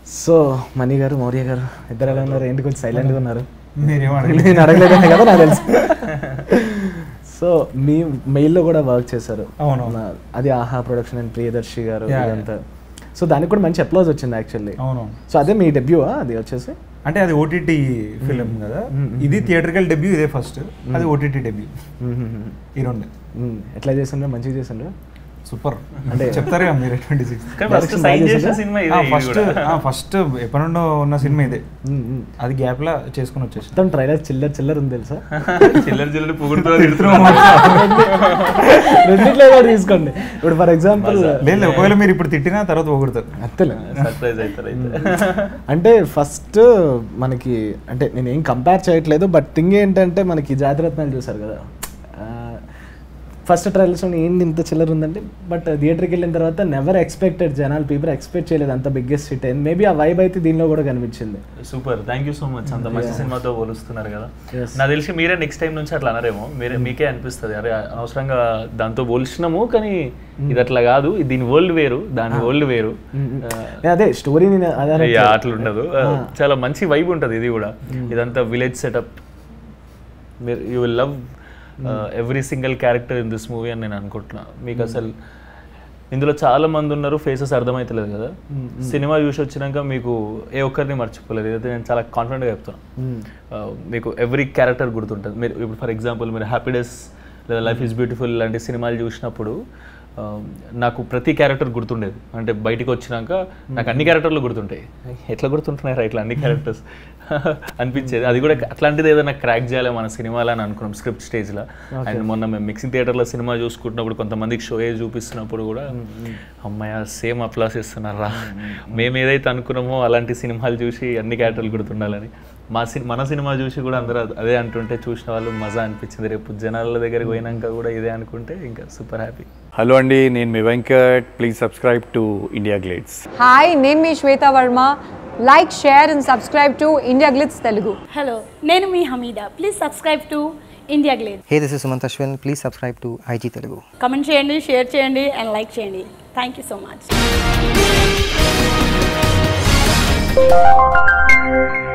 So మణి గారు మౌర్య గారు ఇద్దరు ఎలా ఉన్నారు ఏంటి కొంచెం సైలెంట్గా ఉన్నారు మీరేం నేను అడగలేదనే కదా నాకు తెలుసు సో మీ మెయిల్లో కూడా వర్క్ చేశారు అవును. నా- అది ఆహా ప్రొడక్షన్ అండ్ ప్రియదర్శి గారు Yeah, yeah. ఇదంతా సో దానికి కూడా మంచి అప్లోజ్ వచ్చింది యాక్చువల్లీ అవును సో అదే మీ డెబ్యూ అది వచ్చేసి అంటే అది ఓటీటీ ఫిలిం కదా ఇది థియేటర్కల్ డెబ్యూ ఇదే ఫస్ట్ అది ఓటీటీ డెబ్యూ ఈ రెండు మ్మ్. ఎట్లా చేసిండ్రు మంచిగా చేసిండ్రు సూపర్ అంటే- అంటే చెప్తారా మీరు ట్వంటీ సిక్స్ కానీ ఫస్ట్ Direction సైన్ బాగా చేసిన చేశారా? సినిమా ఇదే ఇది ఫస్ట్ కూడా. ఫస్ట్ ఎప్పటి నుండో ఉన్న సినిమా ఇదే మ్మ్, మ్మ్. అది గ్యాప్ లా చేసుకుని వచ్చేసి మొత్తం ట్రైలర్ చిల్లర చిల్లర ఉంది తెలుసా చిల్లర చిల్లర పొగుడుతూ తిడుతున్నాం రెండిట్లో ఏదో తీసుకోండి ఇప్పుడు ఫర్ ఎగ్జాంపుల్ లేదు ఒకవేళ మీరు ఇప్పుడు తిట్టినా తర్వాత పొగుడుతారు అంతేలే సర్ప్రైజ్ అవుతారు అయితే అంటే ఫస్ట్ మనకి అంటే నేను ఏం కంపేర్ చేయట్లేదు బట్ థింగ్ ఏంటంటే మనకి జాతిరత్నాలు చూసారు కదా ఫస్ట్ ట్రయల్స్ ఏంటి ఇంత చిల్లర ఉందంటే బట్ థియేటర్కి వెళ్ళిన తర్వాత నెవర్ ఎక్స్పెక్టెడ్ జనాలు పీపుల్ ఎక్స్పెక్ట్ చేయలేదు అంత బిగ్గెస్ట్ హిట్ అయింది మేబీ ఆ వైబ్ అయితే దీనిలో కూడా కనిపించింది super thank you so much అంత మంచి సినిమాతో పోలుస్తున్నారు కదా Yes. నాకు తెలిసి మీరే నెక్స్ట్ టైం నుంచి అట్లా అనరేమో మీరే మీకే అనిపిస్తుంది అరే అనవసరంగా దాంతో పోల్చినాము కానీ ఇది అట్లా కాదు ఇది దీని వరల్డ్ వేరు దాని వరల్డ్ వేరు నేను అదే స్టోరీని అదే అనట్లేదు. యా, అట్లా ఉండదు చాలా మంచి వైబ్ ఉంటుంది ఇది కూడా ఇదంతా విలేజ్ సెటప్ మీరు you will love every single character in this movie అని నేను అనుకుంటున్నా మీకు అసలు ఇందులో చాలా మంది ఉన్నారు ఫేసెస్ అర్థమవుతలేదు కదా సినిమా చూసి వచ్చినాక మీకు ఏ ఒక్కరిని మర్చిపోలేదు ఇదైతే నేను చాలా కాన్ఫిడెంట్గా చెప్తాను మ్మ్. Uh, మీకు ఎవ్రీ క్యారెక్టర్ గుర్తుంటుంది మీరు ఇప్పుడు ఫర్ ఎగ్జాంపుల్ మీరు హ్యాపీ డేస్ లేదా లైఫ్ ఈజ్ బ్యూటిఫుల్ లాంటి సినిమాలు చూసినప్పుడు um, నాకు ప్రతి క్యారెక్టర్ గుర్తుండేది అంటే బయటికి వచ్చినాక నాకు అన్ని క్యారెక్టర్లు గుర్తుంటాయి ఎట్లా గుర్తుంటున్నారా ఇట్లా అన్ని క్యారెక్టర్స్ అనిపించేది అది కూడా అట్లాంటిది ఏదైనా క్రాక్ చేయాలి మన సినిమాలో అని అనుకున్నాం స్క్రిప్ట్ స్టేజ్లో అండ్ మొన్న మేము మిక్సింగ్ థియేటర్లో సినిమా చూసుకుంటున్నప్పుడు కొంతమందికి షో చూపిస్తున్నప్పుడు కూడా అమ్మాయ సేమ్ అప్లాస్ ఇస్తున్నారా మేము ఏదైతే అనుకున్నామో అలాంటి సినిమాలు చూసి అన్ని క్యారెక్టర్లు గుర్తుండాలని మా సి మన సినిమా చూసి కూడా అందరూ అదే అంటుంటే చూసిన వాళ్ళు మజా అనిపించింది రేపు జనాల దగ్గరికి పోయినాక కూడా ఇదే అనుకుంటే ఇంకా సూపర్ హ్యాపీ హలో అండి నేను మీ Venkat please subscribe to India Glitz hi నేను మీ Shweta Varma like share and subscribe to India Glitz Telugu hello నేను మీ Hameeda please subscribe to India Glitz Hey, this is Sumant Ashwin. Please subscribe to IG Telugu. Comment చేయండి share చేయండి and like చేయండి thank you so much